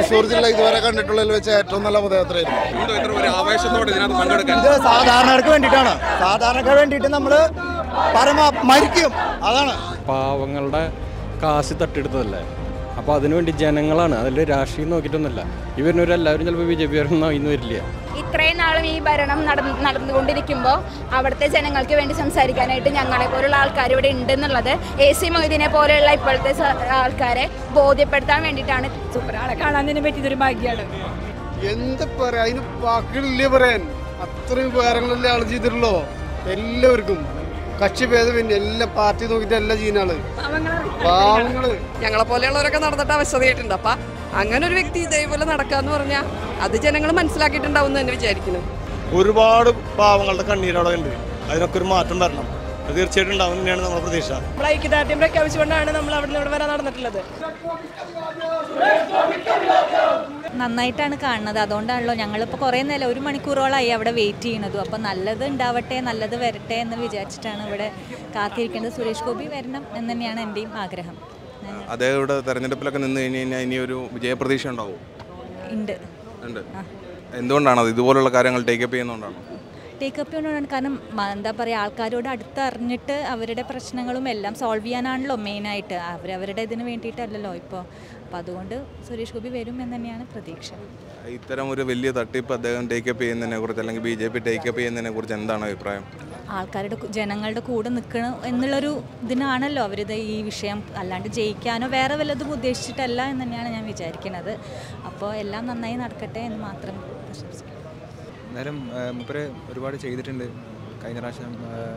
തൃശ്ശൂർ ജില്ല ഇതുവരെ കണ്ടിട്ടുള്ളതിൽ വെച്ച് ഏറ്റവും നല്ല പദയാത്രയായിരുന്നു എന്തോ ഇത്ര ഒരു ആവേശത്തോടെ ഇതിനകത്ത് പങ്കെടുക്കാൻ ഇത് സാധാരണക്കാർക്ക് വേണ്ടിയിട്ടാണ് സാധാരണക്കാർക്ക് വേണ്ടിയിട്ട് നമ്മൾ പരമ മരിക്കും അതാണ് പാവങ്ങളുടെ കാശ് തട്ടിയെടുത്തതല്ലേ അപ്പോൾ അതിനുവേണ്ടി ജനങ്ങളാണ് അതിൽ രാഷ്ട്രീയം നോക്കിയിട്ടൊന്നുമില്ല ഇവരിനൊരെല്ലാവരും ചിലപ്പോൾ ബി ജെ പി വരണം ഇന്ന് വരില്ല ഇത്രയും നാളും ഈ ഭരണം നടന്ന് നടന്നുകൊണ്ടിരിക്കുമ്പോൾ അവിടുത്തെ ജനങ്ങൾക്ക് വേണ്ടി സംസാരിക്കാനായിട്ട് ഞങ്ങളെ പോലുള്ള ആൾക്കാർ ഇവിടെ ഉണ്ടെന്നുള്ളത് എ സി മൊയ്തീനെ പോലെയുള്ള ഇപ്പോഴത്തെ സ- ആൾക്കാരെ ബോധ്യപ്പെടുത്താൻ വേണ്ടിയിട്ടാണ് സൂപ്പർ ആളെ കാണാൻ തന്നെ പറ്റിയതൊരു ഭാഗ്യമാണ് എന്ത് പറയാ അതിന് വാക്കുകളില്ലേ പറയാൻ അത്രയും ഉപകാരങ്ങളല്ലേ ആള് ചെയ്തിട്ടുള്ളൂ എല്ലാവർക്കും കക്ഷി ഭേദമന്യേ എല്ലാ പാർട്ടി നോക്കിയിട്ട് എല്ലാ ചെയ്യുന്ന ആള് പാവങ്ങള് ഞങ്ങളെ പോലെയുള്ളവരൊക്കെ നടന്നിട്ട് അവശതയായിട്ടുണ്ട് അപ്പൊ അങ്ങനെ ഒരു വ്യക്തി ഇതേപോലെ നടക്കാന്ന് പറഞ്ഞാൽ അത് ജനങ്ങൾ മനസ്സിലാക്കിയിട്ടുണ്ടാവും എന്ന് തന്നെ വിചാരിക്കുന്നു ഒരുപാട് പാവങ്ങളുടെ കണ്ണീരവിടെ ഉണ്ട് അതിനൊക്കെ ഒരു മാറ്റം വരണം അത് തീർച്ചയായിട്ടും ഉണ്ടാവും തന്നെയാണ് നമ്മുടെ പ്രതീക്ഷ നമ്മൾ ഐക്യദാർഢ്യം പ്രഖ്യാപിച്ചുകൊണ്ടാണ് നമ്മൾ അവിടെ നിന്ന് ഇവിടെ വരെ നടന്നിട്ടുള്ളത് നന്നായിട്ടാണ് കാണുന്നത് അതുകൊണ്ടാണല്ലോ ഞങ്ങളിപ്പോൾ കുറേ നേരം ഒരു മണിക്കൂറോളമായി അവിടെ വെയിറ്റ് ചെയ്യണതും അപ്പോൾ നല്ലത് ഉണ്ടാവട്ടെ നല്ലത് വരട്ടെ എന്ന് വിചാരിച്ചിട്ടാണ് ഇവിടെ കാത്തിരിക്കേണ്ടത് സുരേഷ് ഗോപി വരണം എന്ന് തന്നെയാണ് എൻ്റെയും ആഗ്രഹം അദ്ദേഹം ഇവിടെ തെരഞ്ഞെടുപ്പിലൊക്കെ നിന്ന് കഴിഞ്ഞ് കഴിഞ്ഞാൽ ഇനി ഒരു വിജയപ്രതീക്ഷ ഉണ്ടാവും ഉണ്ട് ഉണ്ട് എന്തുകൊണ്ടാണ് അത് ഇതുപോലുള്ള കാര്യങ്ങൾ ടേക്കപ്പ് ചെയ്യുന്നതുകൊണ്ടാണ് ടേക്കപ്പ് ചെയ്യുന്നതാണ് കാരണം മ- എന്താ പറയുക ആൾക്കാരോട് അടുത്തറിഞ്ഞിട്ട് അവരുടെ പ്രശ്നങ്ങളും എല്ലാം സോൾവ് ചെയ്യാനാണല്ലോ മെയിനായിട്ട് അവരവരുടെ ഇതിന് വേണ്ടിയിട്ടല്ലല്ലോ ഇപ്പോൾ അപ്പോൾ അതുകൊണ്ട് സുരേഷ് ഗോപി വരും എന്ന് തന്നെയാണ് പ്രതീക്ഷ ഇത്തരം ഒരു വലിയ തട്ടിപ്പ് അദ്ദേഹം ടേക്കപ്പ് ചെയ്യുന്നതിനെ കുറിച്ച് അല്ലെങ്കിൽ ബി ജെ പി ടേക്കപ്പ് ചെയ്യുന്നതിനെ കുറിച്ച് എന്താണ് അഭിപ്രായം ആൾക്കാരുടെ കു- ജനങ്ങളുടെ കൂടെ നിൽക്കണം എന്നുള്ളൊരു ഇതിനാണല്ലോ അവരിത് ഈ വിഷയം അല്ലാണ്ട് ജയിക്കാനോ വേറെ വല്ലതും ഉദ്ദേശിച്ചിട്ടല്ല എന്ന് തന്നെയാണ് ഞാൻ വിചാരിക്കുന്നത് അപ്പോൾ എല്ലാം നന്നായി നടക്കട്ടെ എന്ന് മാത്രം പ്രശംസിക്കുന്നു എന്നാലും മുപ്പര് ഒരുപാട് ചെയ്തിട്ടുണ്ട് കഴിഞ്ഞ പ്രാവശ്യം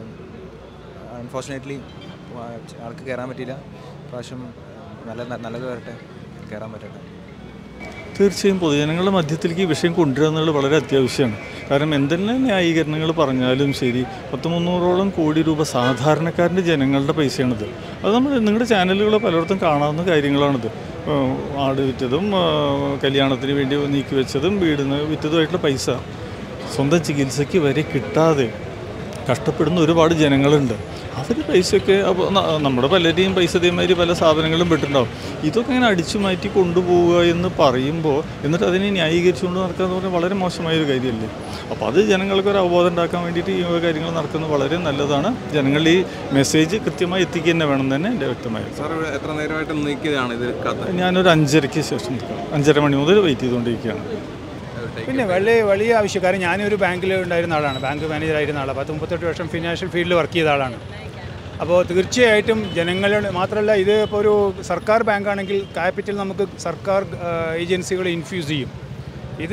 അൺഫോർച്ചുനേറ്റ്ലി ആൾക്ക് കയറാൻ പറ്റിയില്ല പ്രാവശ്യം നല്ല നല്ലത് വരട്ടെ കയറാൻ പറ്റട്ടെ തീർച്ചയായും പൊതുജനങ്ങളുടെ മധ്യത്തിലേക്ക് ഈ വിഷയം കൊണ്ടുവരിക എന്നുള്ളത് വളരെ അത്യാവശ്യമാണ് കാരണം എന്തെല്ലാം ന്യായീകരണങ്ങൾ പറഞ്ഞാലും ശരി പത്ത് മുന്നൂറോളം കോടി രൂപ സാധാരണക്കാരൻ്റെ ജനങ്ങളുടെ പൈസയാണിത് അത് നമ്മൾ നിങ്ങളുടെ ചാനലുകൾ പലയിടത്തും കാണാവുന്ന കാര്യങ്ങളാണിത് ഏഹ് ആട് വിറ്റതും ഏഹ് കല്യാണത്തിന് വേണ്ടി നീക്കി വെച്ചതും വീടിന് വിറ്റതുമായിട്ടുള്ള പൈസ സ്വന്തം ചികിത്സയ്ക്ക് വരെ കിട്ടാതെ കഷ്ടപ്പെടുന്ന ഒരുപാട് ജനങ്ങളുണ്ട് അവർ പൈസയൊക്കെ അപ്പോൾ നമ്മുടെ പലരെയും പൈസ ഇതേമാതിരി പല സാധനങ്ങളും പെട്ടിട്ടുണ്ടാവും ഇതൊക്കെ ഇങ്ങനെ അടിച്ചു മാറ്റി കൊണ്ടുപോവുക എന്ന് പറയുമ്പോൾ എന്നിട്ട് അതിനെ ന്യായീകരിച്ചുകൊണ്ട് നടക്കുക എന്ന് പറഞ്ഞാൽ വളരെ മോശമായൊരു കാര്യമല്ലേ അപ്പോൾ അത് ജനങ്ങൾക്ക് ഒരു അവബോധം ഉണ്ടാക്കാൻ വേണ്ടിയിട്ട് ഈ വക കാര്യങ്ങൾ നടക്കുന്നത് വളരെ നല്ലതാണ് ജനങ്ങൾ ഈ മെസ്സേജ് കൃത്യമായി എത്തിക്കുക തന്നെ വേണം തന്നെ എൻ്റെ വ്യക്തമായ സാർ ഇവിടെ എത്ര നേരമായിട്ട് നീക്കിയതാണ് ഇത് കത്ത് ഞാനൊരു അഞ്ചരയ്ക്ക് ശേഷം നിൽക്കാം അഞ്ചര മണി മുതൽ വെയിറ്റ് ചെയ്തുകൊണ്ടിരിക്കുകയാണ് പിന്നെ വലിയ വലിയ ആവശ്യക്കാരൻ ഞാനൊരു ബാങ്കിൽ ഉണ്ടായിരുന്ന ആളാണ് ബാങ്ക് മാനേജറായിരുന്ന ആളാണ് പത്ത് മുപ്പത്തെട്ട് വർഷം ഫിനാൻഷ്യൽ ഫീൽഡിൽ വർക്ക് ചെയ്ത ആളാണ് അപ്പോൾ തീർച്ചയായിട്ടും ജനങ്ങളുടെ മാത്രമല്ല ഇത് ഇപ്പോൾ ഒരു സർക്കാർ ബാങ്കാണെങ്കിൽ ക്യാപിറ്റൽ നമുക്ക് സർക്കാർ ഏജൻസികൾ ഇൻഫ്യൂസ് ചെയ്യും ഇത്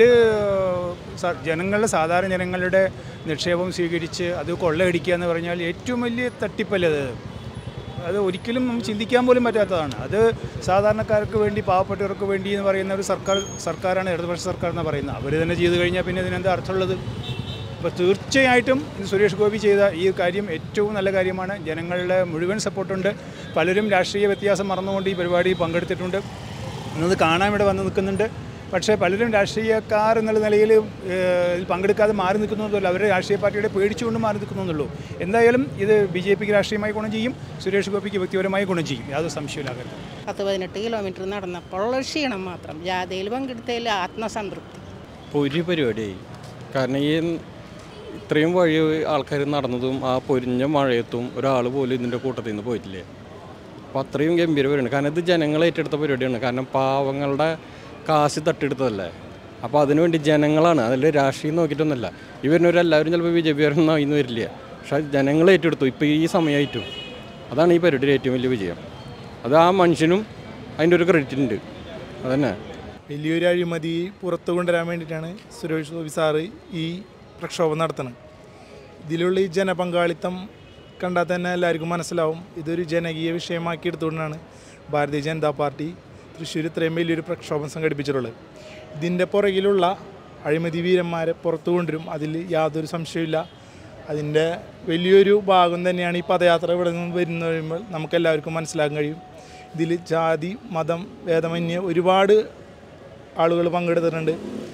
സ- ജനങ്ങളുടെ സാധാരണ ജനങ്ങളുടെ നിക്ഷേപം സ്വീകരിച്ച് അത് കൊള്ളയടിക്കുക എന്ന് പറഞ്ഞാൽ ഏറ്റവും വലിയ തട്ടിപ്പല്ലേ അത് അത് ഒരിക്കലും നമുക്ക് ചിന്തിക്കാൻ പോലും പറ്റാത്തതാണ് അത് സാധാരണക്കാർക്ക് വേണ്ടി പാവപ്പെട്ടവർക്ക് വേണ്ടി എന്ന് പറയുന്ന ഒരു സർക്കാർ സർക്കാരാണ് ഇടതുപക്ഷ സർക്കാർ എന്ന് പറയുന്നത് അവർ തന്നെ ചെയ്തു കഴിഞ്ഞാൽ പിന്നെ ഇതിനെന്താ അർത്ഥമുള്ളത് അപ്പോൾ തീർച്ചയായിട്ടും ഇത് സുരേഷ് ഗോപി ചെയ്ത ഈ കാര്യം ഏറ്റവും നല്ല കാര്യമാണ് ജനങ്ങളുടെ മുഴുവൻ സപ്പോർട്ടുണ്ട് പലരും രാഷ്ട്രീയ വ്യത്യാസം മറന്നുകൊണ്ട് ഈ പരിപാടിയിൽ പങ്കെടുത്തിട്ടുണ്ട് ഇന്നത് കാണാൻ ഇവിടെ വന്ന് നിൽക്കുന്നുണ്ട് പക്ഷേ പലരും രാഷ്ട്രീയക്കാർ എന്നുള്ള നിലയിൽ ഇതിൽ പങ്കെടുക്കാതെ മാറി നിൽക്കുന്നതല്ല അവരുടെ രാഷ്ട്രീയ പാർട്ടിയുടെ പേടിച്ചുകൊണ്ട് മാറി നിൽക്കുന്നുള്ളൂ എന്തായാലും ഇത് ബി ജെ പിക്ക് രാഷ്ട്രീയമായി ഗുണം ചെയ്യും സുരേഷ് ഗോപിക്ക് വ്യക്തിപരമായി ഗുണം ചെയ്യും യാതൊരു സംശയമില്ലാകരുത് പത്ത് പതിനെട്ട് കിലോമീറ്റർ നടന്നപ്പോൾ ഉള്ള ക്ഷീണം മാത്രം ജാഥയിൽ പങ്കെടുത്തതിൽ ആത്മസംതൃപ്തി പൊരി പരിപാടിയായി കാരണം ഈ ഇത്രയും വഴി ആൾക്കാർ നടന്നതും ആ പൊരിഞ്ഞ മഴയത്തും ഒരാൾ പോലും ഇതിൻ്റെ കൂട്ടത്തിൽ നിന്ന് പോയിട്ടില്ലേ അപ്പോൾ അത്രയും ഗംഭീര പരിപാടിയാണ് കാരണം ഇത് ജനങ്ങൾ ഏറ്റെടുത്ത പരിപാടിയാണ് കാരണം പാവങ്ങളുടെ കാശ് തട്ടിയെടുത്തതല്ലേ അപ്പോൾ അതിനുവേണ്ടി ജനങ്ങളാണ് അതിൽ രാഷ്ട്രീയം നോക്കിയിട്ടൊന്നുമല്ല ഇവരിനൊരെല്ലാവരും ചിലപ്പോൾ ബി ജെ പി വരണം ഇന്ന് വരില്ല പക്ഷേ ജനങ്ങൾ ഏറ്റെടുത്തു ഇപ്പോൾ ഈ സമയമായിട്ടും അതാണ് ഈ പരിപാടിയുടെ ഏറ്റവും വലിയ വിജയം അത് ആ മനുഷ്യനും അതിൻ്റെ ഒരു ക്രെഡിറ്റ് ഉണ്ട് അതന്നെ വലിയൊരു അഴിമതി പുറത്തു കൊണ്ടുവരാൻ വേണ്ടിയിട്ടാണ് സുരേഷ് ഗോപി സാറ് ഈ പ്രക്ഷോഭം നടത്തുന്നത് ഇതിലുള്ള ഈ ജനപങ്കാളിത്തം കണ്ടാൽ തന്നെ എല്ലാവർക്കും മനസ്സിലാവും ഇതൊരു ജനകീയ വിഷയമാക്കി എടുത്തുകൊണ്ടാണ് ഭാരതീയ ജനതാ പാർട്ടി തൃശ്ശൂർ ഇത്രയും വലിയൊരു പ്രക്ഷോഭം സംഘടിപ്പിച്ചിട്ടുള്ളത് ഇതിൻ്റെ പുറകിലുള്ള അഴിമതി വീരന്മാരെ പുറത്തു കൊണ്ടുവരും അതിൽ യാതൊരു സംശയമില്ല അതിൻ്റെ വലിയൊരു ഭാഗം തന്നെയാണ് ഈ പദയാത്ര ഇവിടെ നിന്ന് വരുന്ന കഴിയുമ്പോൾ നമുക്കെല്ലാവർക്കും മനസ്സിലാക്കാൻ കഴിയും ഇതിൽ ജാതി മതം ഭേദമന്യേ ഒരുപാട് ആളുകൾ പങ്കെടുത്തിട്ടുണ്ട്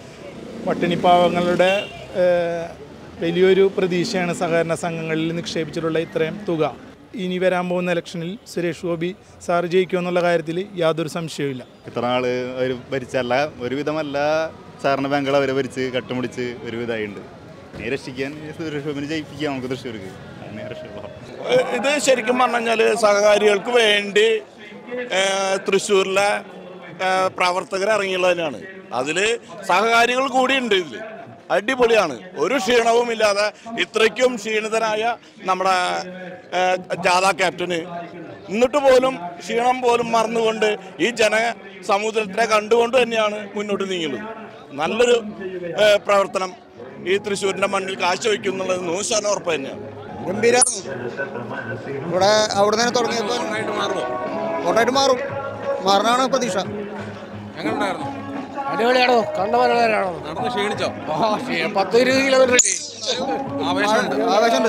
പട്ടിണിപ്പാവങ്ങളുടെ ഏഹ്, വലിയൊരു പ്രതീക്ഷയാണ് സഹകരണ സംഘങ്ങളിൽ നിക്ഷേപിച്ചിട്ടുള്ള ഇത്രയും തുക ഇനി വരാൻ പോകുന്ന ഇലക്ഷനിൽ സുരേഷ് ഗോപി സാർ ജയിക്കുമെന്നുള്ള കാര്യത്തിൽ യാതൊരു സംശയവുമില്ല ഇത്ര നാൾ അവർ ഭരിച്ചല്ല ഒരുവിധമല്ല സാറിന് ബാങ്കുകൾ അവരെ ഭരിച്ച് കട്ടുമുടിച്ച് ഒരുവിധമായിട്ടുണ്ട് ഇനി രക്ഷിക്കാൻ സുരേഷ് ഗോപിനെ ജയിപ്പിക്കാം നമുക്ക് തൃശ്ശൂർക്ക് അങ്ങനെ രക്ഷപ്പെടാം ഇത് ശരിക്കും പറഞ്ഞു കഴിഞ്ഞാൽ സഹകാരികൾക്ക് വേണ്ടി ഏഹ്, തൃശ്ശൂരിലെ ഏഹ്, പ്രവർത്തകർ ഇറങ്ങിയുള്ളതിനാണ് അതിൽ സഹകാരികൾ കൂടിയുണ്ട് ഇതിൽ അടിപൊളിയാണ് ഒരു ക്ഷീണവും ഇല്ലാതെ ഇത്രയ്ക്കും ക്ഷീണിതനായ നമ്മുടെ ഏഹ്, ജാഥ ക്യാപ്റ്റന് എന്നിട്ട് പോലും ക്ഷീണം പോലും മറന്നുകൊണ്ട് ഈ ജന സമൂഹത്തിനെ കണ്ടുകൊണ്ട് തന്നെയാണ് മുന്നോട്ട് നീങ്ങുന്നത് നല്ലൊരു ഏഹ്, പ്രവർത്തനം ഈ തൃശ്ശൂരിൻ്റെ മണ്ണിൽ കാഴ്ചവെക്കുന്നുള്ളത് നൂറ് ശതമാനം ഉറപ്പ് തന്നെയാണ് ഗംഭീരായിരുന്നു ഇവിടെ അവിടെ നിന്ന് തുടങ്ങിയപ്പോൾ കോട്ടായിട്ട് മാറും മാറണാണ് പ്രതീക്ഷ അടിപൊളിയാണോ കണ്ടവരാണോ നടന്ന് ക്ഷീണിച്ചോ പത്ത് ഇരുപത് കിലോമീറ്റർ ആവേശമുണ്ട് ആവേശമുണ്ട്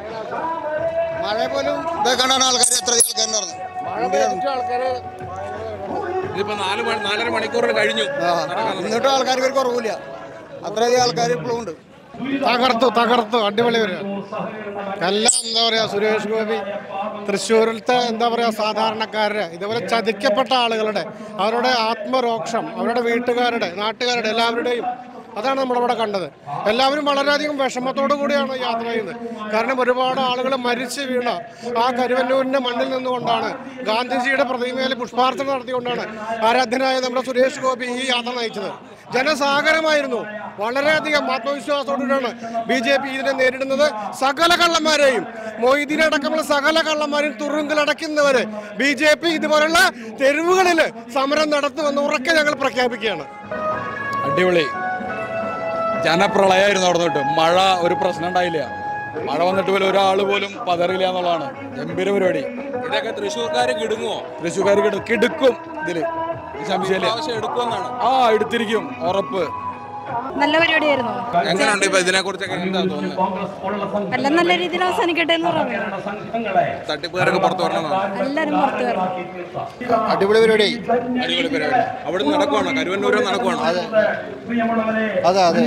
മഴ പോലും ഇതൊക്കെയാണ് ആൾക്കാർ എത്ര ആൾക്കാരുണ്ടായിരുന്നു ആൾക്കാര് ഇതിപ്പോ നാല് മണി നാലര മണിക്കൂർ കഴിഞ്ഞു എന്നിട്ടും ആൾക്കാർക്ക് ഒരു കുറവില്ല അത്രയധികം ആൾക്കാർ ഇപ്പോഴും ഉണ്ട് തകർത്തു തകർത്തു അടിപൊളി വരിക എല്ലാം എന്താ പറയാ സുരേഷ് ഗോപി തൃശ്ശൂരിലത്തെ എന്താ പറയാ സാധാരണക്കാരുടെ ഇതുപോലെ ചതിക്കപ്പെട്ട ആളുകളുടെ അവരുടെ ആത്മരോക്ഷം അവരുടെ വീട്ടുകാരുടെ നാട്ടുകാരുടെ എല്ലാവരുടെയും അതാണ് നമ്മളിവിടെ കണ്ടത് എല്ലാവരും വളരെയധികം വിഷമത്തോടു കൂടിയാണ് യാത്ര ചെയ്യുന്നത് കാരണം ഒരുപാട് ആളുകൾ മരിച്ചു വീണ ആ കരുവന്നൂരിന്റെ മണ്ണിൽ നിന്നുകൊണ്ടാണ് ഗാന്ധിജിയുടെ പ്രതിമയിൽ പുഷ്പാർച്ചന നടത്തിക്കൊണ്ടാണ് ആരാധ്യനായ നമ്മുടെ സുരേഷ് ഗോപി ഈ യാത്ര നയിച്ചത് ജനസാഗരമായിരുന്നു വളരെയധികം ആത്മവിശ്വാസത്തോടുകൂടിയാണ് ബി ജെ പി ഇതിനെ നേരിടുന്നത് സകല കള്ളന്മാരെയും മൊയ്തീനെ അടക്കമുള്ള സകല കള്ളന്മാരെയും തുറുങ്കിലടയ്ക്കുന്നവരെ ബി ജെ പി ഇതുപോലുള്ള തെരുവുകളിൽ സമരം നടത്തുമെന്ന് ഉറക്കെ ഞങ്ങൾ പ്രഖ്യാപിക്കുകയാണ് അടിപൊളി ജനപ്രളയമായിരുന്നു അവിടെ തൊട്ട് മഴ ഒരു പ്രശ്നം ഉണ്ടായില്ല മഴ വന്നിട്ട് പോലും ഒരാൾ പോലും പതറില്ല എന്നുള്ളതാണ് ഗംഭീര പരിപാടി ഇതൊക്കെ തൃശ്ശൂർക്കാർ കിടുങ്ങുമോ തൃശ്ശൂർക്കാർ കിട- കിടുക്കും ഇതില് ഒരു സംശയമില്ല പ്രാവശ്യം എടുക്കുമെന്നാണ് ആ എടുത്തിരിക്കും ഉറപ്പ് നല്ല പരിപാടിയായിരുന്നു എങ്ങനെയുണ്ട് ഇപ്പൊ ഇതിനെ കുറിച്ചൊക്കെ എന്താ തോന്നുന്നത് എല്ലാം നല്ല രീതിയിൽ അവസാനിക്കട്ടെ എന്ന് പറഞ്ഞു തട്ടിപ്പുകാരൊക്കെ പുറത്തു വരണമെന്നാണ് എല്ലാവരും പുറത്തു വരണം അടിപൊളി പരിപാടി അടിപൊളി പരിപാടി അവിടെ നടക്കുവാണോ കരുവന്നൂരോ നടക്കുവാണോ അതെ അതെ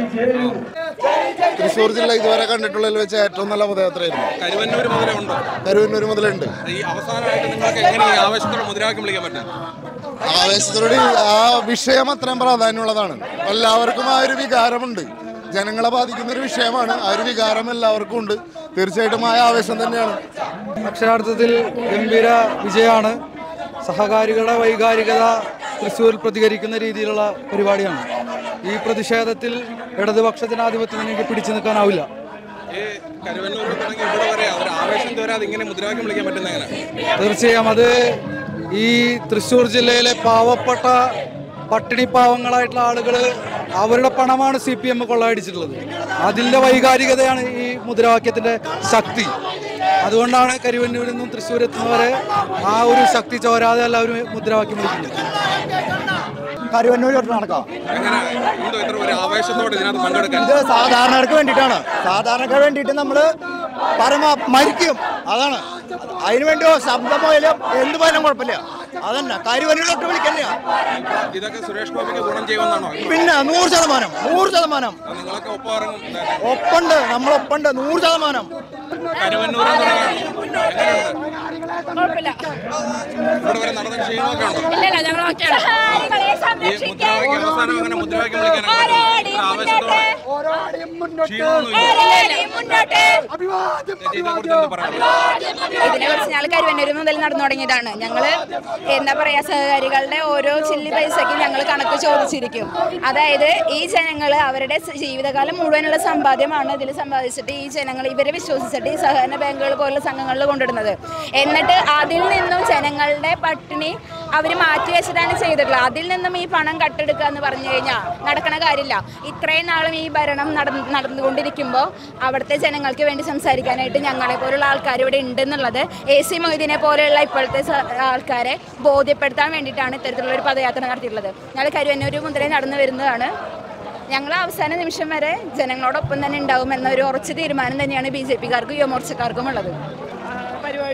തൃശ്ശൂർ ജില്ല ഇതുവരെ കണ്ടിട്ടുള്ളതിൽ വെച്ച് ഏറ്റവും നല്ല പദയാത്രയായിരുന്നു കരുവന്നൂർ മുതലേ ഉണ്ടോ കരുവന്നൂർ മുതലുണ്ട് ഈ അവസാനമായിട്ട് നിങ്ങൾക്ക് എങ്ങനെ ഈ ആവേശത്തോടെ മുദ്രാവാക്യം വിളിക്കാൻ പറ്റും ആവേശത്തോടെ ആ വിഷയം അത്രയും പ്രാധാന്യമുള്ളതാണ് എല്ലാവർക്കും ആ ഒരു വികാരമുണ്ട് ജനങ്ങളെ ബാധിക്കുന്ന ഒരു വിഷയമാണ് ആ ഒരു വികാരം എല്ലാവർക്കും ഉണ്ട് തീർച്ചയായിട്ടും ആ ആവേശം തന്നെയാണ് അക്ഷരാർത്ഥത്തിൽ ഗംഭീര വിജയമാണ് സഹകാരികളുടെ വൈകാരികത തൃശ്ശൂരിൽ പ്രതികരിക്കുന്ന രീതിയിലുള്ള പരിപാടിയാണ് ഈ പ്രതിഷേധത്തിൽ ഇടതുപക്ഷ ജനാധിപത്യം എനിക്ക് പിടിച്ചു നിൽക്കാനാവില്ല ഈ കരുവന്നൂർ തുടങ്ങി ഇവിടെ വരെ ഒരു ആവേശം തോരാതെ ഇങ്ങനെ മുദ്രാവാക്യം വിളിക്കാൻ പറ്റുന്ന എങ്ങനെ തീർച്ചയായും അത് ഈ തൃശ്ശൂർ ജില്ലയിലെ പാവപ്പെട്ട പട്ടിണി പാവങ്ങളായിട്ടുള്ള ആളുകൾ അവരുടെ പണമാണ് സി പി എം കൊള്ളയടിച്ചിട്ടുള്ളത് അതിൻ്റെ വൈകാരികതയാണ് ഈ മുദ്രാവാക്യത്തിൻ്റെ ശക്തി അതുകൊണ്ടാണ് കരുവന്നൂരിൽ നിന്നും തൃശ്ശൂർ എത്തുന്നവരെ ആ ഒരു ശക്തി ചോരാതെ എല്ലാവരും മുദ്രാവാക്യം വിളിക്കുന്നത് കരുവന്നൂർ തൊട്ട് നടക്കാം എങ്ങനെ എന്തോ ഇത്ര ഒരു ആവേശത്തോടെ ഇതിനകത്ത് പങ്കെടുക്കാൻ ഇത് സാധാരണക്കാർക്ക് വേണ്ടിയിട്ടാണ് സാധാരണക്കാർക്ക് വേണ്ടിയിട്ട് നമ്മൾ പരമ മരിക്കും അതാണ് അതിനു വേണ്ടി ശബ്ദം പോയാലും എന്ത് പോയാലും കുഴപ്പമില്ല അതന്നെ കരുവന്നൂർ തൊട്ട് വിളിക്കന്നെയാ ഇതൊക്കെ സുരേഷ് ഗോപിക്ക് ഗുണം ചെയ്യുമെന്നാണോ പിന്നെ നൂറ് ശതമാനം നൂറ് ശതമാനം നിങ്ങളൊക്കെ ഒപ്പം ഇറങ്ങും ഒപ്പുണ്ട് നമ്മളൊപ്പുണ്ട് നൂറ് ശതമാനം കരുവന്നൂർ കുഴപ്പമില്ല ഇവിടെ വരെ നടന്ന ക്ഷീണമൊക്കെ ഉണ്ടോ ഇല്ലല്ല ഞങ്ങൾ ഓക്കെയാണ് ഈ മുദ്രാവാക്യം അവസാനം അങ്ങനെ മുദ്രാവാക്യം വിളിക്കാനൊക്കെ ഇത്ര ആവേശത്തോടെ ഇതിനെ കുറിച്ച് ഞങ്ങൾ കരുവന്നൂർ മുതൽ നടന്നു തുടങ്ങിയതാണ് ഞങ്ങൾ എന്താ പറയാ സഹകാരികളുടെ ഓരോ ചില്ലി പൈസയ്ക്ക് ഞങ്ങൾ കണക്ക് ചോദിച്ചിരിക്കും അതായത് ഈ ജനങ്ങൾ അവരുടെ സ- ജീവിതകാലം മുഴുവനുള്ള സമ്പാദ്യമാണ് ഇതിൽ സമ്പാദിച്ചിട്ട് ഈ ജനങ്ങൾ ഇവരെ വിശ്വസിച്ചിട്ട് ഈ സഹകരണ ബാങ്കുകൾ പോലുള്ള സംഘങ്ങളിൽ കൊണ്ടിടുന്നത് എന്നിട്ട് അതിൽ നിന്നും ജനങ്ങളുടെ പട്ടിണി അവർ മാറ്റി വെച്ചിട്ടാണ് ചെയ്തിട്ടുള്ളത് അതിൽ നിന്നും ഈ പണം കട്ടെടുക്കുക എന്ന് പറഞ്ഞു കഴിഞ്ഞാൽ നടക്കണ കാര്യമില്ല ഇത്രയും നാളും ഈ ഭരണം നടന്ന് നടന്നുകൊണ്ടിരിക്കുമ്പോൾ അവിടുത്തെ ജനങ്ങൾക്ക് വേണ്ടി സംസാരിക്കാനായിട്ട് ഞങ്ങളെ പോലുള്ള ആൾക്കാർ ഇവിടെ ഉണ്ടെന്നുള്ളത് എ സി മൊയ്തീനെ പോലെയുള്ള ഇപ്പോഴത്തെ സ- ആൾക്കാരെ ബോധ്യപ്പെടുത്താൻ വേണ്ടിയിട്ടാണ് ഇത്തരത്തിലുള്ള ഒരു പദയാത്ര നടത്തിയിട്ടുള്ളത് ഞങ്ങൾ കരുവന്നൂർ മുതലേ നടന്നു വരുന്നതാണ് ഞങ്ങൾ അവസാന നിമിഷം വരെ ജനങ്ങളോടൊപ്പം തന്നെ ഉണ്ടാവും എന്ന ഒരു ഉറച്ച തീരുമാനം തന്നെയാണ് ബി ജെ പിക്കാർക്കും യുവമോർച്ചക്കാർക്കും ഉള്ളത് പരിപാടി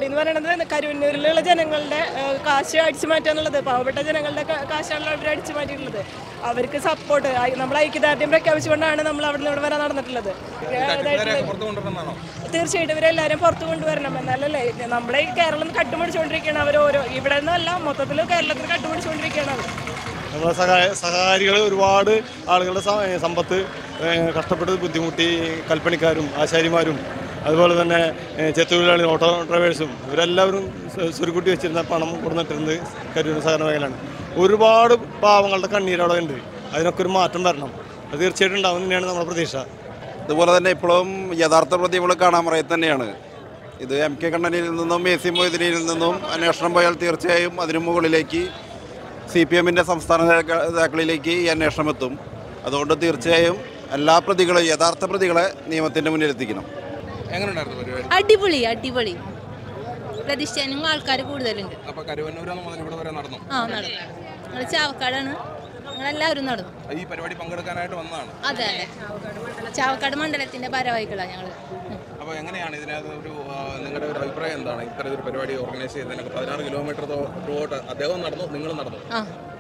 പരിപാടി എന്ന് പറയുന്നത് കരുവന്നൂരിലുള്ള ജനങ്ങളുടെ ഏഹ്, കാശ് അടിച്ചു മാറ്റുക എന്നുള്ളത് പാവപ്പെട്ട ജനങ്ങളുടെ ക- കാശാണല്ലോ അവർ അടിച്ചു മാറ്റിയിട്ടുള്ളത് അവർക്ക് സപ്പോർട്ട് നമ്മൾ ഐക്യദാർഢ്യം പ്രഖ്യാപിച്ചുകൊണ്ടാണ് നമ്മൾ അവിടെ നിന്ന് ഇവിടെ വരെ നടന്നിട്ടുള്ളത് ഏഹ്, ഇതായിട്ടുള്ള- തീർച്ചയായിട്ടും ഇവരെല്ലാവരും പുറത്തു കൊണ്ടുവരണം എന്നാലല്ലേ നമ്മളെ ഈ കേരളം കട്ടുപിടിച്ചുകൊണ്ടിരിക്കുകയാണ് അവർ ഓരോ ഇവിടെ നിന്നല്ല മൊത്തത്തിൽ കേരളത്തിൽ കട്ടുപിടിച്ചുകൊണ്ടിരിക്കുകയാണ് അവർ നമ്മളെ സഹായ സഹകാരികൾ ഒരുപാട് ആളുകളുടെ സ- ഏ, സമ്പത്ത് ഏ, കഷ്ടപ്പെട്ട് ബുദ്ധിമുട്ടി കൽപ്പണിക്കാരും ആശാരിമാരും അതുപോലെ തന്നെ ഏ, ചെത്തൊഴിലാളികൾ ഓട്ടോ ഡ്രൈവേഴ്സും ഇവരെല്ലാവരും സ- സ്വരുക്കൂട്ടി വെച്ചിരുന്ന പണം കൊടുത്തിരുന്നത് കരുവൂർ സഹകരണ മേഖലയാണ് ഒരുപാട് പാവങ്ങളുടെ കണ്ണീര് അവിടെ ഉണ്ട് അതിനൊക്കെ ഒരു മാറ്റം വരണം അത് തീർച്ചയായിട്ടും ഉണ്ടാവും തന്നെയാണ് നമ്മുടെ പ്രതീക്ഷ അതുപോലെ തന്നെ ഇപ്പോഴും യഥാർത്ഥ പ്രതികൾ കാണാൻ പറയത് തന്നെയാണ് ഇത് എം കെ കണ്ണനിൽ നിന്നും എ സി മൊയ്തീനിൽ നിന്നും അന്വേഷണം പോയാൽ തീർച്ചയായും അതിനു മുകളിലേക്ക് സി പി എമ്മിൻ്റെ സംസ്ഥാന നേതാക്ക- നേതാക്കളിലേക്ക് ഈ അന്വേഷണം എത്തും അതുകൊണ്ട് തീർച്ചയായും എല്ലാ പ്രതികളെയും യഥാർത്ഥ പ്രതികളെ നിയമത്തിൻ്റെ മുന്നിലെത്തിക്കണം എങ്ങനെയുണ്ടായിരുന്നു പരിപാടി അടിപൊളി അടിപൊളി പ്രതിഷ്ഠാനും ആൾക്കാർ കൂടുതലുണ്ട് അപ്പൊ കരുവന്നൂരാണ് മുതൽ ഇവിടെ വരെ നടന്നു ആ നടന്നു ഞങ്ങൾ ചാവക്കാടാണ് ഞങ്ങളെല്ലാവരും നടന്നു ഈ പരിപാടി പങ്കെടുക്കാനായിട്ട് വന്നതാണ് അതെ അതെ ചാവക്കാട് മണ്ഡലത്തിന്റെ ഭാരവാഹികളാണ് ഞങ്ങൾ അപ്പൊ എങ്ങനെയാണ് ഇതിനകത്ത് ഒരു ആ, നിങ്ങളുടെ ഒരു അഭിപ്രായം എന്താണ് ഇത്തരം ഒരു പരിപാടി ഓർഗനൈസ് ചെയ്തതിനൊക്കെ പതിനാറ് കിലോമീറ്റർ ത്രൂഔട്ട് അദ്ദേഹം നടന്നു നിങ്ങൾ നടന്നു ആ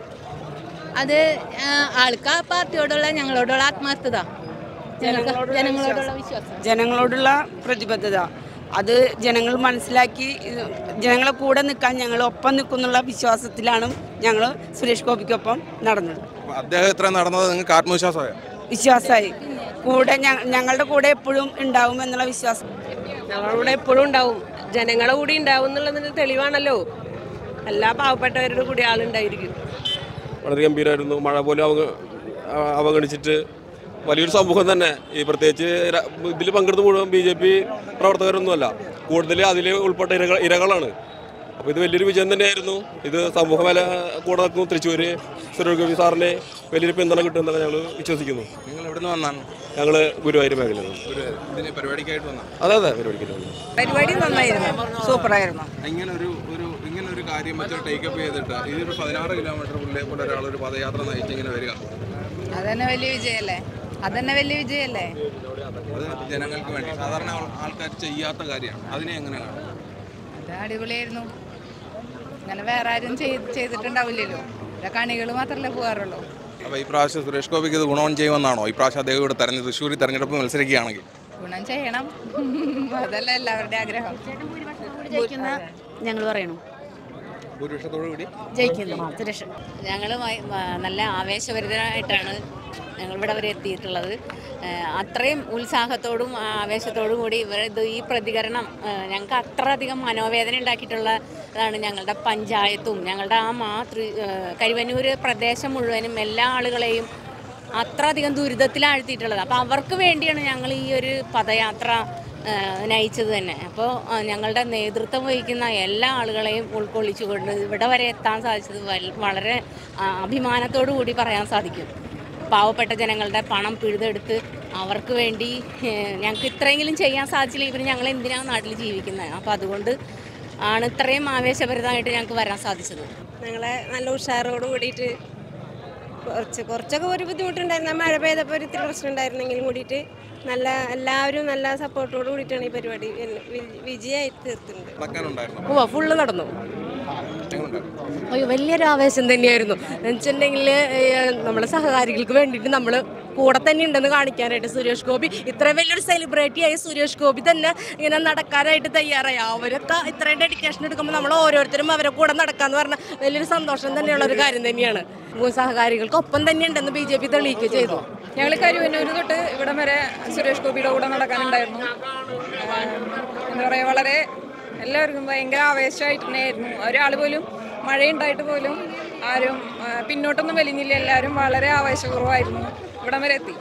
അത് ആ, ആൾക്ക് ആ പാർട്ടിയോടുള്ള ഞങ്ങളോടുള്ള ആത്മാർത്ഥത ഞങ്ങൾക്ക് ജനങ്ങളോടുള്ള വിശ്വാസം ജനങ്ങളോടുള്ള പ്രതിബദ്ധത അത് ജനങ്ങൾ മനസ്സിലാക്കി ഇത് ജനങ്ങളെ കൂടെ നിൽക്കാൻ ഞങ്ങൾ ഒപ്പം നിൽക്കുന്നുള്ള വിശ്വാസത്തിലാണ് ഞങ്ങൾ സുരേഷ് ഗോപിക്കൊപ്പം നടന്നത് അപ്പൊ അദ്ദേഹം ഇത്ര നടന്നത് നിങ്ങൾക്ക് ആത്മവിശ്വാസമായോ വിശ്വാസമായി കൂടെ ഞ- ഞങ്ങളുടെ കൂടെ എപ്പോഴും ഉണ്ടാവും എന്നുള്ള വിശ്വാസം ഞങ്ങളുടെ കൂടെ എപ്പോഴും ഉണ്ടാവും ജനങ്ങളുടെ കൂടി ഉണ്ടാവും എന്നുള്ളതിന് തെളിവാണല്ലോ എല്ലാ പാവപ്പെട്ടവരുടെ കൂടി ആളുണ്ടായിരിക്കും വളരെ ഗംഭീരമായിരുന്നു മഴ പോലും അവഗ ആ- അവഗണിച്ചിട്ട് വലിയൊരു സമൂഹം തന്നെ ഈ പ്രത്യേകിച്ച് ഇതിൽ പങ്കെടുത്ത് മുഴുവൻ ബി ജെ പി പ്രവർത്തകരൊന്നുമല്ല കൂടുതൽ അതിൽ ഉൾപ്പെട്ട ഇരകൾ ഇരകളാണ് അപ്പോൾ ഇത് വലിയൊരു വിജയം തന്നെയായിരുന്നു ഇത് സമൂഹമേല കൂടെ നിൽക്കും തൃശ്ശൂർ സുരേഷ് ഗോപി സാറിനെ വലിയൊരു പിന്തുണ കിട്ടുമെന്നൊക്കെ ഞങ്ങൾ വിശ്വസിക്കുന്നു നിങ്ങൾ എവിടെ നിന്ന് വന്നാണ് ഞങ്ങൾ ഗുരുവായൂർ മേഖലയിൽ നിന്ന് ഒരു ഇതിന് പരിപാടിക്കായിട്ട് വന്ന അതെ അതെ പരിപാടിക്ക് വന്നു പരിപാടി നന്നായിരുന്നു സൂപ്പറായിരുന്നു ഇങ്ങനെ ഒരു ഒരു ഇങ്ങനെ ഒരു കാര്യം വെച്ച് ടേക്കപ്പ് ചെയ്തിട്ട് ഇതൊരു പതിനാറ് കിലോമീറ്റർ പുള്ളിയെ പോലെ ഒരാൾ ഒരു പദയാത്ര നയിച്ച് ഇങ്ങനെ വരിക അതന്നെ വലിയ വിജയല്ലേ അതന്നെ വലിയ വിജയല്ലേ അത് ജനങ്ങൾക്ക് വേണ്ടി സാധാരണ ആൾക്കാർ ചെയ്യാത്ത കാര്യമാണ് അതിനെ എങ്ങനെ കാണും അത് അടിപൊളിയായിരുന്നു അങ്ങനെ വേറെ ആരും ചെയ്- ചെയ്തിട്ടുണ്ടാവില്ലല്ലോ ഇവിടെ കണികൾ മാത്രമല്ലേ പോകാറുള്ളൂ അപ്പോൾ ഈ പ്രാവശ്യം സുരേഷ് ഗോപിക്ക് ഇത് ഗുണം ചെയ്യുമെന്നാണോ ഈ പ്രാവശ്യം അദ്ദേഹം ഇവിടെ തെരഞ്ഞെടുപ്പ് തൃശ്ശൂർ തെരഞ്ഞെടുപ്പ് മത്സരിക്കുകയാണെങ്കിൽ ഗുണം ചെയ്യണം അതല്ല എല്ലാവരുടെ ആഗ്രഹം ജയിക്കുന്ന ഞങ്ങൾ പറയണു ഭൂരിപക്ഷത്തോടു കൂടി ജയിക്കുന്നു സുരേഷ് ഞങ്ങൾ നല്ല ആവേശഭരിതരായിട്ടാണ് ഞങ്ങൾ ഇവിടെ വരെ എത്തിയിട്ടുള്ളത് ഏഹ് അത്രയും ഉത്സാഹത്തോടും ആ, ആവേശത്തോടും കൂടി ഇവർ ഇത് ഈ പ്രതികരണം ഏഹ് ഞങ്ങൾക്ക് അത്രയധികം മനോവേദന ഉണ്ടാക്കിയിട്ടുള്ളതാണ് ഞങ്ങളുടെ പഞ്ചായത്തും ഞങ്ങളുടെ ആ മാ തൃ ഏഹ് കരുവന്നൂർ പ്രദേശം മുഴുവനും എല്ലാ ആളുകളെയും അത്രയധികം ദുരിതത്തിലാഴ്ത്തിയിട്ടുള്ളത് അപ്പോൾ അവർക്ക് വേണ്ടിയാണ് ഞങ്ങൾ ഈ ഒരു പദയാത്ര ഏഹ് നയിച്ചത് തന്നെ അപ്പോൾ ഞങ്ങളുടെ നേതൃത്വം വഹിക്കുന്ന എല്ലാ ആളുകളെയും ഉൾക്കൊള്ളിച്ചുകൊണ്ട് ഇവിടെ വരെ എത്താൻ സാധിച്ചത് വൽ- വളരെ ആ, അഭിമാനത്തോടു കൂടി പറയാൻ സാധിക്കും പാവപ്പെട്ട ജനങ്ങളുടെ പണം പിഴുതെടുത്ത് അവർക്ക് വേണ്ടി ഏഹ് ഞങ്ങൾക്ക് ഇത്രയെങ്കിലും ചെയ്യാൻ സാധിച്ചില്ല ഇവർ ഞങ്ങൾ എന്തിനാണ് നാട്ടിൽ ജീവിക്കുന്നത് അപ്പോൾ അതുകൊണ്ട് ആണ് ഇത്രയും ആവേശഭരിതമായിട്ട് ഞങ്ങൾക്ക് വരാൻ സാധിച്ചത് ഞങ്ങളെ നല്ല ഉഷാറോട് കൂടിയിട്ട് കുറച്ച് കുറച്ചൊക്കെ ഒരു ബുദ്ധിമുട്ടുണ്ടായിരുന്നു മഴ പെയ്തപ്പോൾ ഒരു ഇത്തിരി പ്രശ്നം ഉണ്ടായിരുന്നെങ്കിലും കൂടിയിട്ട് നല്ല എല്ലാവരും നല്ല സപ്പോർട്ടോട് കൂടിയിട്ടാണ് ഈ പരിപാടി വി- വിജയമായി തീർത്തിട്ടുണ്ട് നടക്കാനുണ്ടായിരുന്നു ഓ ഫുള്ള് നടന്നു അയ്യോ വലിയൊരു ആവേശം തന്നെയായിരുന്നു എന്നുവെച്ചിട്ടുണ്ടെങ്കിൽ നമ്മുടെ സഹകാരികൾക്ക് വേണ്ടിയിട്ട് നമ്മൾ കൂടെ തന്നെ ഉണ്ടെന്ന് കാണിക്കാനായിട്ട് സുരേഷ് ഗോപി ഇത്ര വലിയൊരു സെലിബ്രിറ്റി ആയ സുരേഷ് ഗോപി തന്നെ ഇങ്ങനെ നടക്കാനായിട്ട് തയ്യാറായി അവരൊക്കെ ഇത്രയും ഡെഡിക്കേഷൻ എടുക്കുമ്പോൾ നമ്മൾ ഓരോരുത്തരും അവരെ കൂടെ നടക്കാന്ന് പറഞ്ഞാൽ വലിയൊരു സന്തോഷം തന്നെയുള്ള ഒരു കാര്യം തന്നെയാണ് സഹകാരികൾക്ക് ഒപ്പം തന്നെ ഉണ്ടെന്ന് ബി ജെ പി തെളിയിക്കുക ചെയ്തു ഞങ്ങൾ കരുവന്നൂർ തൊട്ട് ഇവിടം വരെ സുരേഷ് ഗോപിയുടെ കൂടെ നടക്കാനുണ്ടായിരുന്നു ആഹ് എന്താ പറയുക വളരെ എല്ലാവർക്കും ഭയങ്കര ആവേശമായിട്ട് തന്നെയായിരുന്നു ഒരാൾ പോലും മഴയുണ്ടായിട്ട് പോലും ആരും ആഹ് പിന്നോട്ടൊന്നും വലിഞ്ഞില്ല എല്ലാവരും വളരെ ആവേശപൂർവ്വമായിരുന്നു ഇവിടം വരെ എത്തി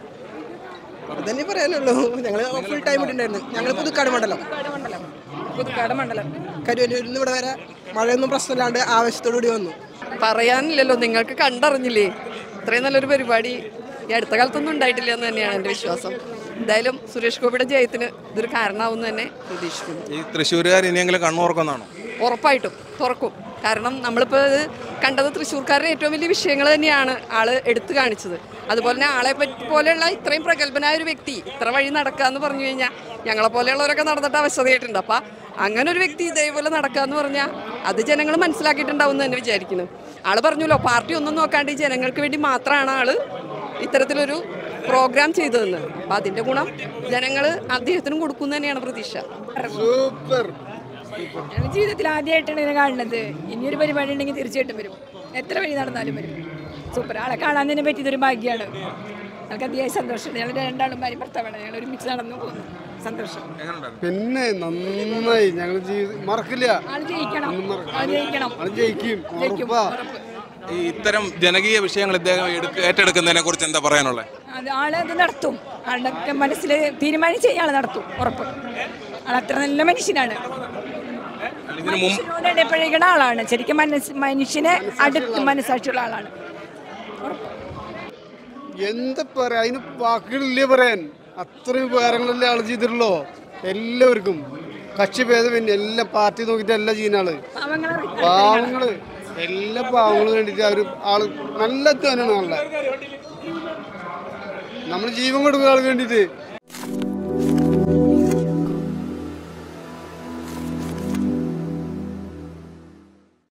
അതന്നെ പറയാനുള്ളൂ ഞങ്ങൾ ഫുൾ ടൈം ഇട്ടുണ്ടായിരുന്നു ഞങ്ങൾ പുതുക്കാട് മണ്ഡലം പുതുക്കാട് മണ്ഡലം കരുവന്നൂരിൽ നിന്ന് ഇവിടെ വരെ മഴയൊന്നും പ്രശ്നമില്ലാണ്ട് ആവശ്യത്തോടു കൂടി വന്നു പറയാനില്ലല്ലോ നിങ്ങൾക്ക് കണ്ടറിഞ്ഞില്ലേ ഇത്രയും നല്ലൊരു പരിപാടി ഈ അടുത്ത കാലത്തൊന്നും ഉണ്ടായിട്ടില്ല എന്ന് തന്നെയാണ് എൻ്റെ വിശ്വാസം എന്തായാലും സുരേഷ് ഗോപിയുടെ ജയത്തിന് ഇതൊരു കാരണമാവുമെന്ന് തന്നെ പ്രതീക്ഷിക്കുന്നു ഈ തൃശ്ശൂരുകാർ ഇനിയെങ്കിലും കണ്ണുറക്കുന്നാണോ ഉറപ്പായിട്ടും തുറക്കും കാരണം നമ്മളിപ്പോൾ ഇത് കണ്ടത് തൃശ്ശൂർക്കാരുടെ ഏറ്റവും വലിയ വിഷയങ്ങൾ തന്നെയാണ് ആള് എടുത്തു കാണിച്ചത് അതുപോലെ തന്നെ ആളെ പറ്റി പോലെയുള്ള ഇത്രയും പ്രഗത്ഭനായ ഒരു വ്യക്തി ഇത്ര വഴി നടക്കുക എന്ന് പറഞ്ഞു കഴിഞ്ഞാൽ ഞങ്ങളെ പോലെയുള്ളവരൊക്കെ നടന്നിട്ട് അവശതയായിട്ടുണ്ട് അപ്പം അങ്ങനെ ഒരു വ്യക്തി ഇതേപോലെ നടക്കുക എന്ന് പറഞ്ഞാൽ അത് ജനങ്ങൾ മനസ്സിലാക്കിയിട്ടുണ്ടാവും എന്ന് തന്നെ വിചാരിക്കുന്നു ആള് പറഞ്ഞല്ലോ പാർട്ടി ഒന്നും നോക്കാണ്ട് ഈ ജനങ്ങൾക്ക് വേണ്ടി മാത്രമാണ് ആള് ഇത്തരത്തിലൊരു പ്രോഗ്രാം ചെയ്തതെന്ന് അപ്പം അതിൻ്റെ ഗുണം ജനങ്ങൾ അദ്ദേഹത്തിനും കൊടുക്കും എന്ന് തന്നെയാണ് പ്രതീക്ഷ സൂപ്പർ ഞങ്ങൾ ജീവിതത്തിൽ ആദ്യമായിട്ടാണ് ഇതിനെ കാണുന്നത് ഇനിയൊരു പരിപാടി ഉണ്ടെങ്കിൽ തീർച്ചയായിട്ടും വരും എത്ര വഴി നടന്നാലും വരും സൂപ്പർ ആളെ കാണാൻ തന്നെ പറ്റിയതൊരു ഭാഗ്യമാണ് ഞങ്ങൾക്ക് അതിയായ സന്തോഷമുണ്ട് ഞങ്ങൾ രണ്ടാളും ഭാര്യ ഭർത്താവാണ് ഞങ്ങൾ ഒരുമിച്ച് നടന്നു പോകുന്നു സന്തോഷം പിന്നെ നന്നായി ഞങ്ങൾ ജീവിതം മറക്കില്ല ആള് ജയിക്കണം ഒന്നും മറക്കില്ല. ആള് ജയിക്കണം അത് ജയിക്കും ജയിക്കും ഉറപ്പാ ഉറപ്പ്. ഈ ഇത്തരം ജനകീയ വിഷയങ്ങൾ ഇദ്ദേഹം എടുക്ക ഏറ്റെടുക്കുന്നതിനെ കുറിച്ച് എന്താ പറയാനുള്ളത് അത് ആള് അത് നടത്തും ആളുടെ മനസ്സിൽ തീരുമാനിച്ച് ആൾ നടത്തും ഉറപ്പ് ആൾ അത്ര നല്ല മനുഷ്യനാണ് ഇതിനു മുമ്പ് മനുഷ്യനോട് ഇടപഴകുന്ന ആളാണ് ശരിക്കും മനസ്സ് മനുഷ്യനെ അടുത്ത് മനസ്സാക്ഷിയുള്ള ആളാണ് എന്താ പറയാ അതിന് വാക്കുകളില്ലേ പറയാൻ അത്രയും ഉപകാരങ്ങളല്ലേ ആള് ചെയ്തിട്ടുള്ളൂ എല്ലാവർക്കും കക്ഷി ഭേദമന്യേ എല്ലാ പാർട്ടി നോക്കിയിട്ട് എല്ലാ ചെയ്യുന്ന ആള് പാവങ്ങള് എല്ലാ പാവങ്ങളും വേണ്ടിയിട്ട് അവര് ആള് നല്ല അധ്വാനാണ് നല്ല നമ്മൾ ജീവൻ കൊടുക്കുന്ന ആൾക്ക് വേണ്ടിയിട്ട്